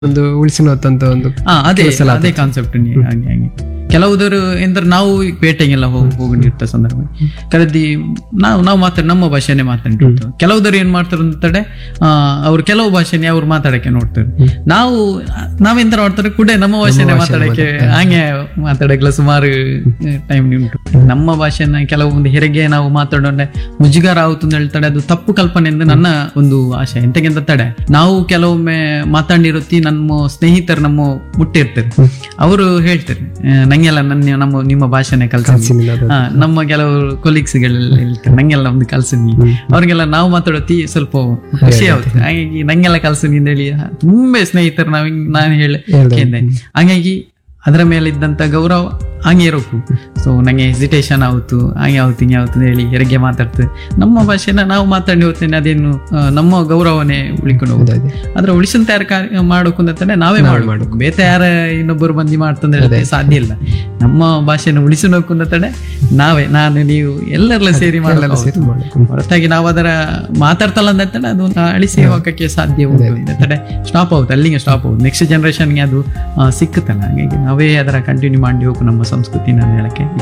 ಒಂದು ಉಳಿಸಿನೋತಂತ ಒಂದು ಹಾ ಅದೇ ಅದೇ ಕಾನ್ಸೆಪ್ಟ್ ಹಾಗೆ ಹಾಗೆ ಕೆಲವುದರು ಎಂದ್ರೆ ನಾವು ಪೇಟೆಗೆಲ್ಲ ಹೋಗಿ ಹೋಗಿರ್ತ ಸಂದರ್ಭ ಕರೆದಿ ನಾವು ನಾವು ಮಾತಾಡ ನಮ್ಮ ಭಾಷೆನೇ ಮಾತಾಡಿರ್ತೀವಿ ಕೆಲವುದರು ಏನ್ ಮಾಡ್ತಾರೆ ಅಂತಡೆ ಅವ್ರು ಕೆಲವು ಭಾಷೆನೇ ಅವ್ರು ಮಾತಾಡಕ್ಕೆ ನೋಡ್ತಾರೆ ನಾವು ನಾವೆಂತ ಮಾಡ್ತಾರೆ ಕೂಡ ನಮ್ಮ ಭಾಷೆನೇ ಮಾತಾಡಕ್ಕೆ ಹಂಗೆ ಮಾತಾಡಕ್ಕೆಲ್ಲ ಸುಮಾರು ಟೈಮ್ ಉಂಟು ನಮ್ಮ ಭಾಷೆನ ಕೆಲವೊಂದು ಹೆರಿಗೆ ನಾವು ಮಾತಾಡೋಣ ಮುಜುಗಾರ ಆಗುತ್ತು ಅಂತ ಹೇಳ್ತಾರೆ ಅದು ತಪ್ಪು ಕಲ್ಪನೆ ಎಂದು ನನ್ನ ಒಂದು ಆಶೆ ಎಂತಕ್ಕೆಂತ ತಡೆ ನಾವು ಕೆಲವೊಮ್ಮೆ ಮಾತಾಡಿರುತ್ತಿ ನಮ್ಮ ಸ್ನೇಹಿತರು ನಮ್ಮ ಮುಟ್ಟಿರ್ತಾರೆ ಅವರು ಹೇಳ್ತಾರೆ ಆ, ನಂಗೆಲ್ಲ ನನ್ನ ನಮ್ಮ ನಿಮ್ಮ ಭಾಷೆನೆ ಕಲ್ಸಿ ಕಲ್ಸಿನಿಂದ ಅದು. ಹಾ, ನಮ್ಮ ಕೆಲವು ಕೊಲೀಗ್ಸ್ ಗಳೆಲ್ಲ ಹೇಳ್ತಾರೆ ನಂಗೆಲ್ಲ ಒಂದು ಕಲ್ಸಿ ಅವ್ರಿಗೆಲ್ಲ ನಾವು ಮಾತಾಡೋತಿ ಸ್ವಲ್ಪ ಖುಷಿ ಆಗುತ್ತೆ ಹಾಗಾಗಿ ನಂಗೆಲ್ಲ ಕಲ್ಸಿ ಅಂತ ಹೇಳಿ ತುಂಬಾ ಸ್ನೇಹಿತರು ನಾವ್ ಹಿಂಗ್ ನಾನು ಹೇಳಿ ಕೇಳ್ದೆ. ಹಾಗಾಗಿ ಅದರ ಮೇಲೆ ಇದ್ದಂತ ಗೌರವ ಹಂಗೆ ಇರೋಕು ಸೊ ನಂಗೆ ಹೆಸಿಟೇಷನ್ ಆಗುತ್ತು ಹಂಗೆ ಆಗುತ್ತೆ ಹಿಂಗೆ ಆಗುತ್ತೆ ಅಂತ ಹೇಳಿ ಹೆರಿಗೆ ಮಾತಾಡ್ತದೆ ನಮ್ಮ ಭಾಷೆನ ನಾವು ಮಾತಾಡಿ ಹೋಗ್ತೇನೆ ಅದೇನು ಆ, ನಮ್ಮ ಗೌರವನೇ ಉಳಿಕೊಂಡು ಹೋಗುತ್ತೆ ಆದ್ರೆ ಉಳಿಸಂತ ಯಾರು ಕಾರ್ಯ ಮಾಡೋಕು ಅಂತಂದ್ರೆ ನಾವೇ ಮಾಡಬೇಕು ಬೇತೆ ಯಾರ ಇನ್ನೊಬ್ಬರು ಮಂದಿ ಮಾಡ್ತಂದ್ರೆ ಹೇಳಿದ್ರೆ ಸಾಧ್ಯ ಇಲ್ಲ ನಮ್ಮ ಭಾಷೆನ ಉಳಿಸಬೇಕು ಅಂತಂದ್ರೆ ನಾವೇ ನಾನು ನೀವು ಎಲ್ಲರೆಲ್ಲ ಸೇರಿ ಮಾಡಲ್ಲ ಸೇರಿ ಮಾಡ್ಬೇಕು. ಹೊರತಾಗಿ ನಾವು ಅದರ ಮಾತಾಡ್ತಲ್ಲ ಅಂತಂದ್ರೆ ಅದು ಅಳಿಸಿ ಹೋಗಕ್ಕೆ ಸಾಧ್ಯ ಉಂಟು ಅಂತಂದ್ರೆ ಸ್ಟಾಪ್ ಆಗುತ್ತೆ ಅಲ್ಲಿಗೆ ಸ್ಟಾಪ್ ಆಗುತ್ತೆ ನೆಕ್ಸ್ಟ್ ಜನರೇಷನ್ಗೆ ಅದು ಆ, ಸಿಕ್ಕುತ್ತಲ್ಲ ಹಾಗಾಗಿ ನಾವೇ ಅದರ ಕಂಟಿನ್ಯೂ ಮಾಡಿ ಹೋಗು ನಮ್ಮ ಸಂಸ್ಕೃತಿ ನಾನು ಹೇಳಕ್ಕೆ